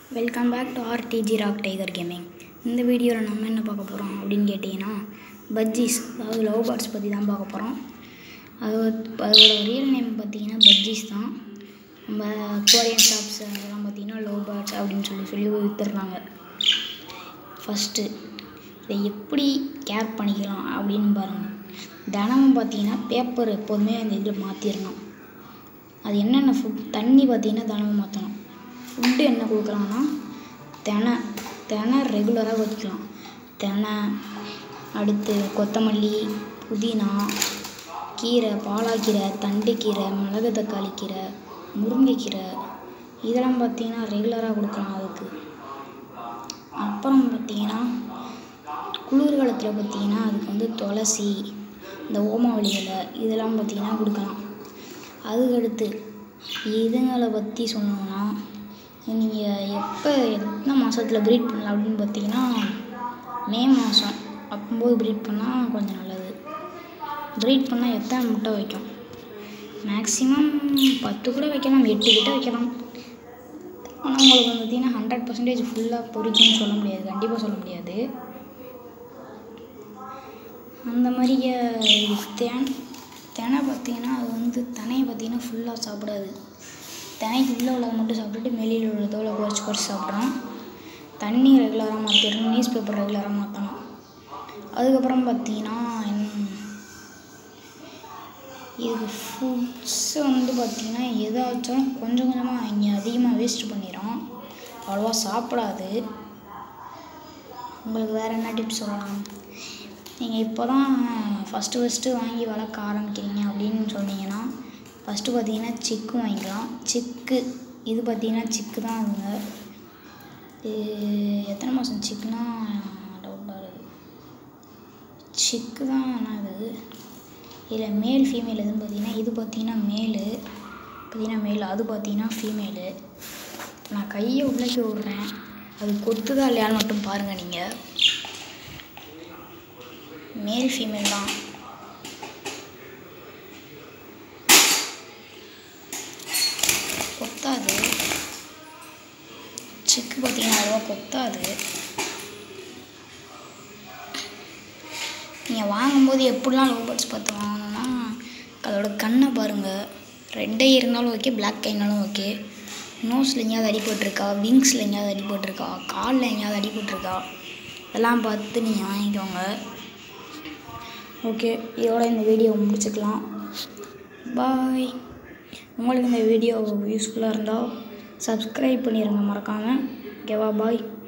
welcome back to RTG rock tiger gaming இந்த வீடியோவில் நம்ம என்ன பார்க்க போகிறோம் அப்படின்னு கேட்டிங்கன்னா பஜ்ஜீஸ் அதாவது லவ் பேர்ட்ஸ் பற்றி தான் பார்க்க போகிறோம் அது அதோட ரியல் நேம் பார்த்தீங்கன்னா பஜ்ஜீஸ் தான் நம்ம கோரியன் ஷாப்ஸ் அதெல்லாம் பார்த்தீங்கன்னா லவ் பேர்ட்ஸ் அப்படின்னு சொல்லி சொல்லி விற்றுறாங்க ஃபஸ்ட்டு இதை எப்படி கேர் பண்ணிக்கலாம் அப்படின்னு பாருங்கள் தினமும் பார்த்தீங்கன்னா பேப்பர் எப்போதுமே அந்த இதில் மாற்றிடணும் அது என்னென்ன ஃபுட் தண்ணி பார்த்தீங்கன்னா தினமும் மாற்றணும் ஃபுட்டு என்ன கொடுக்கலாம்னா தினை தினை ரெகுலராக வைக்கலாம் தினை அடுத்து கொத்தமல்லி புதினா கீரை பாலாக்கீரை தண்டுக்கீரை மிளகு தக்காளி கீரை முருங்கைக்கீரை இதெல்லாம் பார்த்தீங்கன்னா ரெகுலராக கொடுக்கலாம் அதுக்கு அப்புறம் பார்த்தீங்கன்னா குளிர்காலத்தில் பார்த்தீங்கன்னா அதுக்கு வந்து துளசி இந்த ஓமவல்லி இலை இதெல்லாம் பார்த்தீங்கன்னா கொடுக்கலாம் அதுக்கடுத்து இதுங்களை பற்றி சொல்லணும்னா நீங்கள் எப்போ எத்தனை மாதத்துல ப்ரீட் பண்ணலாம் அப்படின்னு பார்த்தீங்கன்னா மே மாதம் அப்போது ப்ரீட் பண்ணால் கொஞ்சம் நல்லது ப்ரீட் பண்ணால் எத்தனை முட்டை வைக்கும் மேக்ஸிமம் பத்து கூட வைக்கலாம் எட்டு கிட்ட வைக்கலாம் ஆனால் உங்களுக்கு வந்து பார்த்தீங்கன்னா ஹண்ட்ரட் பர்சன்டேஜ் ஃபுல்லாக பொறிக்கும்னு சொல்ல முடியாது கண்டிப்பாக சொல்ல முடியாது அந்த மாதிரி தேன் தினை பார்த்தீங்கன்னா அது வந்து தினையை பார்த்தீங்கன்னா ஃபுல்லாக சாப்பிடாது தினைக்கு உள்ளே உள்ளதை மட்டும் சாப்பிட்டுட்டு வெளியில் உள்ள தோலை குறைச்சி குறைச்சி சாப்பிட்றோம் தண்ணி ரெகுலராக மாற்றிடணும் நியூஸ் பேப்பர் ரெகுலராக மாற்றணும் அதுக்கப்புறம் பார்த்தீங்கன்னா இதுக்கு ஃபுட்ஸு வந்து பார்த்திங்கன்னா எதாச்சும் கொஞ்சம் கொஞ்சமாக இங்கே அதிகமாக வேஸ்ட் பண்ணிடும் அவ்வளோவா சாப்பிடாது உங்களுக்கு வேறு என்ன டிப்ஸ் சொல்லலாம் நீங்கள் இப்போ தான் ஃபஸ்ட்டு ஃபஸ்ட்டு வாங்கி வளர்க்க ஆரம்பிக்கிறீங்க அப்படின்னு சொன்னீங்கன்னா ஃபஸ்ட்டு பார்த்தீங்கன்னா சிக்கு வாங்கிக்கலாம் சிக்கு இது பார்த்தீங்கன்னா சிக்கு தான் அதுங்க இது எத்தனை மாதம் சிக்குனா டவுட்டாக இருக்குது சிக்கு தான் ஆனால் இது இதில் மேல் ஃபீமேல் எதுன்னு பார்த்தீங்கன்னா இது பார்த்தீங்கன்னா மேலு பார்த்தீங்கன்னா மேல் அது பார்த்தீங்கன்னா ஃபீமேலு நான் கையை உள்ளே விட்றேன் அது கொத்துதா இல்லையான்னு மட்டும் பாருங்கள் நீங்கள் மேல் ஃபீமேல் தான் கொத்தாது சிக்கு பார்த்தீங்கன்னா அவ்வளோவா கொத்தாது நீங்கள் வாங்கும்போது எப்படிலாம் லவ் பேர்ட்ஸ் பார்த்து வாங்கணும்னா அதோட கண்ணை பாருங்கள் ரெட் ஐ இருந்தாலும் ஓகே பிளாக் ஐனாலும் ஓகே நோஸில் எங்கேயாவது அடிபட்டிருக்கா விங்ஸில் எங்கேயாவது அடிபட்டிருக்கா காலில் எங்கேயாவது அடிபட்டிருக்கா இதெல்லாம் பார்த்து நீங்கள் வாங்கிக்கோங்க ஓகே இதோட இந்த வீடியோ முடிச்சுக்கலாம் பாய் உங்களுக்கு இந்த வீடியோ யூஸ்ஃபுல்லாக இருந்தால் சப்ஸ்கிரைப் பண்ணிடுங்க மறக்காமல் ஓகேவா பாய்